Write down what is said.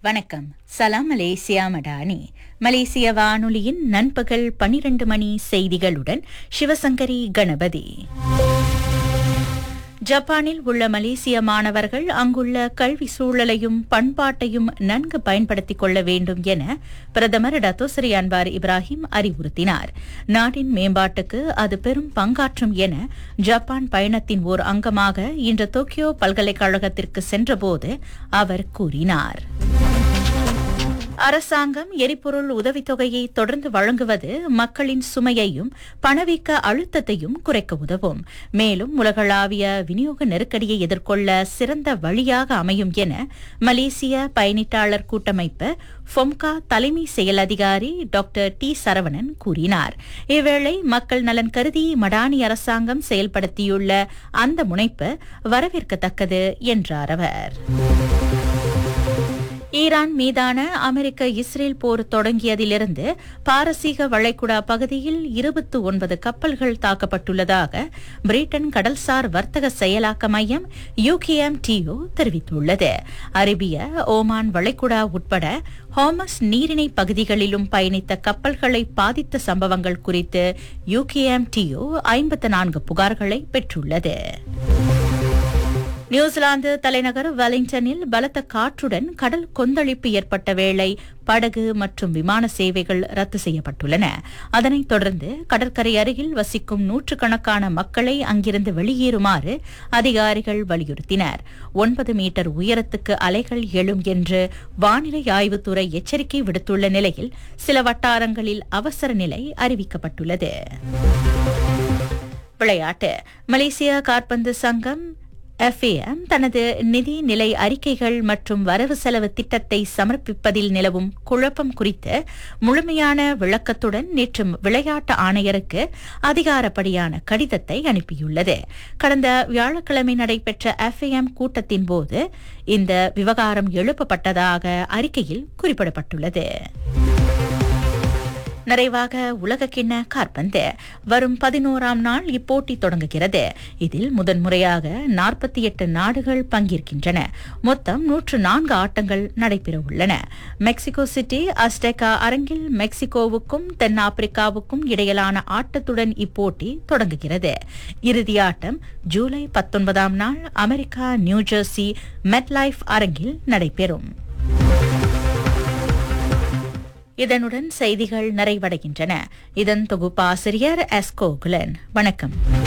வணக்கம் சலாம் மலேசியா மடானி மலேசிய வானொலியின் நண்பகல் பனிரண்டு மணி செய்திகளுடன் சிவசங்கரி கணபதி ஜப்பானில் உள்ள மலேசிய மாணவர்கள் அங்குள்ள கல்வி சூழலையும் பண்பாட்டையும் நன்கு பயன்படுத்திக் கொள்ள வேண்டும் என பிரதமர் டத்தோசரி அன்வார் இப்ராஹிம் அறிவுறுத்தினார் நாட்டின் மேம்பாட்டுக்கு அது பெரும் பங்காற்றும் என ஜப்பான் பயணத்தின் ஓர் அங்கமாக இன்று டோக்கியோ பல்கலைக்கழகத்திற்கு சென்றபோது அவர் கூறினார் அரசாங்கம் எரிபொருள் உதவித்தொகையை தொடர்ந்து வழங்குவது மக்களின் சுமையையும் பணவீக்க அழுத்தத்தையும் குறைக்க உதவும் மேலும் உலகளாவிய விநியோக நெருக்கடியை எதிர்கொள்ள சிறந்த வழியாக அமையும் என மலேசிய பயணிட்டாளர் கூட்டமைப்பு ஃபொம்கா தலைமை செயல் அதிகாரி டாக்டர் டி சரவணன் கூறினார் இவ்வேளை மக்கள் நலன் கருதி மடானி அரசாங்கம் செயல்படுத்தியுள்ள அந்த முனைப்பு வரவேற்கத்தக்கது என்றார் அவர் ஈரான் மீதான அமெரிக்க இஸ்ரேல் போர் தொடங்கியதிலிருந்து பாரசீக வளைகுடா பகுதியில் இருபத்து ஒன்பது கப்பல்கள் தாக்கப்பட்டுள்ளதாக பிரிட்டன் கடல்சார் வர்த்தக செயலாக்க மையம் யூகேஎம் டிஓ தெரிவித்துள்ளது அரேபிய ஓமான் வளைகுடா உட்பட ஹாமஸ் நீரிணை பகுதிகளிலும் பயணித்த கப்பல்களை பாதித்த சம்பவங்கள் குறித்து யூகேஎம் டிஓ ஐம்பத்து நான்கு புகார்களை பெற்றுள்ளது நியூசிலாந்து தலைநகர் வெலிங்டனில் பலத்த காற்றுடன் கடல் கொந்தளிப்பு ஏற்பட்ட வேளை படகு மற்றும் விமான சேவைகள் ரத்து செய்யப்பட்டுள்ளன அதனைத் தொடர்ந்து கடற்கரை அருகில் வசிக்கும் நூற்றுக்கணக்கான மக்களை அங்கிருந்து வெளியேறுமாறு அதிகாரிகள் வலியுறுத்தினர் ஒன்பது மீட்டர் உயரத்துக்கு அலைகள் எழும் என்று வானிலை ஆய்வுத்துறை எச்சரிக்கை விடுத்துள்ள நிலையில் சில வட்டாரங்களில் அவசர நிலை அறிவிக்கப்பட்டுள்ளது விளையாட்டு மலேசிய காற்பந்து சங்கம் எஃப்ஏஎம் தனது நிதி நிலை அறிக்கைகள் மற்றும் வரவு செலவு திட்டத்தை சமர்ப்பிப்பதில் நிலவும் குழப்பம் குறித்து முழுமையான விளக்கத்துடன் நேற்று விளையாட்டு ஆணையருக்கு அதிகாரப்படியான கடிதத்தை அனுப்பியுள்ளது கடந்த வியாழக்கிழமை நடைபெற்ற எஃப்ஏஎம் கூட்டத்தின் போது இந்த விவகாரம் எழுப்பப்பட்டதாக அறிக்கையில் குறிப்பிடப்பட்டுள்ளது நிறைவாக உலகக்கிண்ண காற்பந்து வரும் பதினோராம் நாள் இப்போட்டி தொடங்குகிறது இதில் முதன்முறையாக நாற்பத்தி எட்டு நாடுகள் பங்கேற்கின்றன மொத்தம் நூற்று நான்கு ஆட்டங்கள் நடைபெற உள்ளன மெக்சிகோ சிட்டி அஸ்டெகா அரங்கில் மெக்சிகோவுக்கும் தென்னாப்பிரிக்காவுக்கும் இடையிலான ஆட்டத்துடன் இப்போட்டி தொடங்குகிறது இறுதி ஆட்டம் ஜூலை பத்தொன்பதாம் நாள் அமெரிக்கா நியூஜெர்சி மெட்லைஃப் அரங்கில் நடைபெறும் இதனுடன் செய்திகள் நிறைவடைகின்றன இதன் தொகுப்பாசிரியர் எஸ்கோ குலன் வணக்கம்